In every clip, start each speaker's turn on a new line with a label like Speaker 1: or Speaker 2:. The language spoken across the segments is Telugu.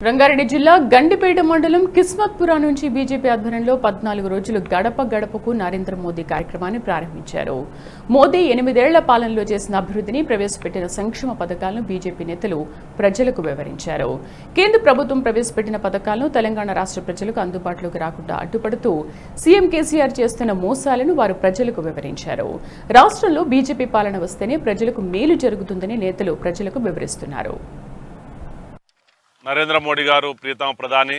Speaker 1: రంగారెడ్డి జిల్లా గండిపేట మండలం కిస్మత్పురా నుంచి బీజేపీ ఆధ్వర్యంలో పద్నాలుగు రోజులు గడప గడపకు నరేంద్ర మోదీ కార్యక్రమాన్ని ప్రారంభించారు మోదీ ఎనిమిదేళ్ల పాలనలో చేసిన అభివృద్ధిని ప్రవేశపెట్టిన సంక్షేమ పథకాలను బీజేపీ నేతలు ప్రజలకు వివరించారు కేంద్ర ప్రభుత్వం ప్రవేశపెట్టిన పథకాలను తెలంగాణ రాష్ట్ర ప్రజలకు అందుబాటులోకి రాకుండా అడ్డుపడుతూ సీఎం కేసీఆర్ చేస్తున్న మోసాలను వారు ప్రజలకు వివరించారు రాష్ట్రంలో బీజేపీ పాలన వస్తేనే ప్రజలకు మేలు జరుగుతుందని నేతలు ప్రజలకు వివరిస్తున్నారు
Speaker 2: నరేంద్ర మోడీ గారు ప్రియతమ ప్రధాని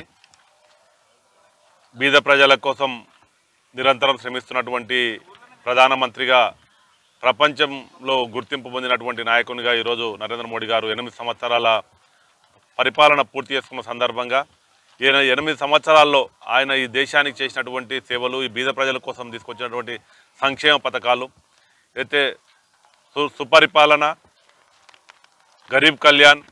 Speaker 2: బీద ప్రజల కోసం నిరంతరం శ్రమిస్తున్నటువంటి ప్రధానమంత్రిగా ప్రపంచంలో గుర్తింపు పొందినటువంటి నాయకునిగా ఈరోజు నరేంద్ర మోడీ గారు ఎనిమిది సంవత్సరాల పరిపాలన పూర్తి చేసుకున్న సందర్భంగా ఈయన ఎనిమిది సంవత్సరాల్లో ఆయన ఈ దేశానికి చేసినటువంటి సేవలు ఈ బీద ప్రజల కోసం తీసుకొచ్చినటువంటి సంక్షేమ పథకాలు అయితే సు సుపరిపాలన గరీబ్ కళ్యాణ్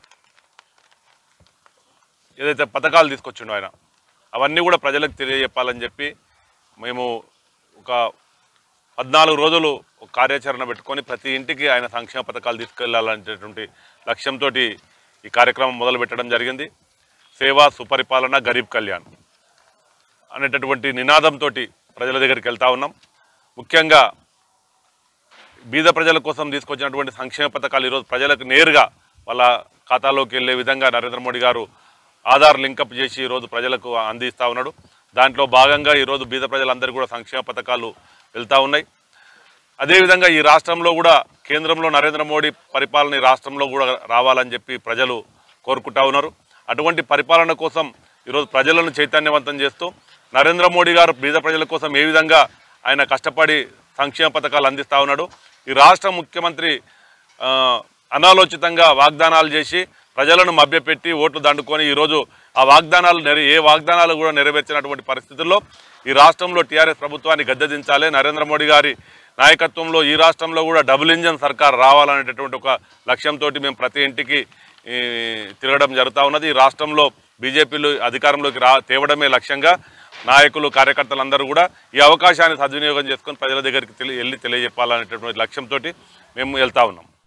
Speaker 2: ఏదైతే పథకాలు తీసుకొచ్చిండో ఆయన అవన్నీ కూడా ప్రజలకు తెలియజెప్పాలని చెప్పి మేము ఒక పద్నాలుగు రోజులు ఒక కార్యాచరణ పెట్టుకొని ప్రతి ఇంటికి ఆయన సంక్షేమ పథకాలు తీసుకెళ్లాలనేటటువంటి లక్ష్యంతో ఈ కార్యక్రమం మొదలు పెట్టడం జరిగింది సేవా సుపరిపాలన గరీబ్ కళ్యాణ్ అనేటటువంటి నినాదంతో ప్రజల దగ్గరికి వెళ్తా ఉన్నాం ముఖ్యంగా బీద ప్రజల కోసం తీసుకొచ్చినటువంటి సంక్షేమ పథకాలు ఈరోజు ప్రజలకు నేరుగా వాళ్ళ ఖాతాలోకి వెళ్ళే విధంగా నరేంద్ర మోడీ గారు ఆధార్ లింకప్ చేసి ఈరోజు ప్రజలకు అందిస్తూ ఉన్నాడు దాంట్లో భాగంగా ఈరోజు బీద ప్రజలందరికీ కూడా సంక్షేమ పథకాలు వెళ్తూ ఉన్నాయి అదేవిధంగా ఈ రాష్ట్రంలో కూడా కేంద్రంలో నరేంద్ర మోడీ పరిపాలన ఈ రాష్ట్రంలో కూడా రావాలని చెప్పి ప్రజలు కోరుకుంటా ఉన్నారు అటువంటి పరిపాలన కోసం ఈరోజు ప్రజలను చైతన్యవంతం చేస్తూ నరేంద్ర మోడీ గారు బీద ప్రజల కోసం ఏ విధంగా ఆయన కష్టపడి సంక్షేమ పథకాలు అందిస్తూ ఉన్నాడు ఈ రాష్ట్ర ముఖ్యమంత్రి ఆ, అనాలోచితంగా వాగ్దానాలు చేసి ప్రజలను మభ్యపెట్టి ఓట్లు దండుకొని ఈరోజు ఆ వాగ్దానాలు నెర ఏ వాగ్దానాలు కూడా నెరవేర్చినటువంటి పరిస్థితుల్లో ఈ రాష్ట్రంలో టీఆర్ఎస్ ప్రభుత్వాన్ని గద్దెదించాలి నరేంద్ర మోడీ గారి నాయకత్వంలో ఈ రాష్ట్రంలో కూడా డబుల్ ఇంజన్ సర్కార్ రావాలనేటటువంటి ఒక లక్ష్యంతో మేము ప్రతి ఇంటికి ఈ, తిరగడం జరుగుతూ ఉన్నది ఈ రాష్ట్రంలో బీజేపీలు అధికారంలోకి రా తేవడమే లక్ష్యంగా నాయకులు కార్యకర్తలందరూ కూడా ఈ అవకాశాన్ని సద్వినియోగం చేసుకొని ప్రజల దగ్గరికి తెలియ వెళ్ళి తెలియజెప్పాలనేటటువంటి లక్ష్యంతో మేము వెళ్తా ఉన్నాం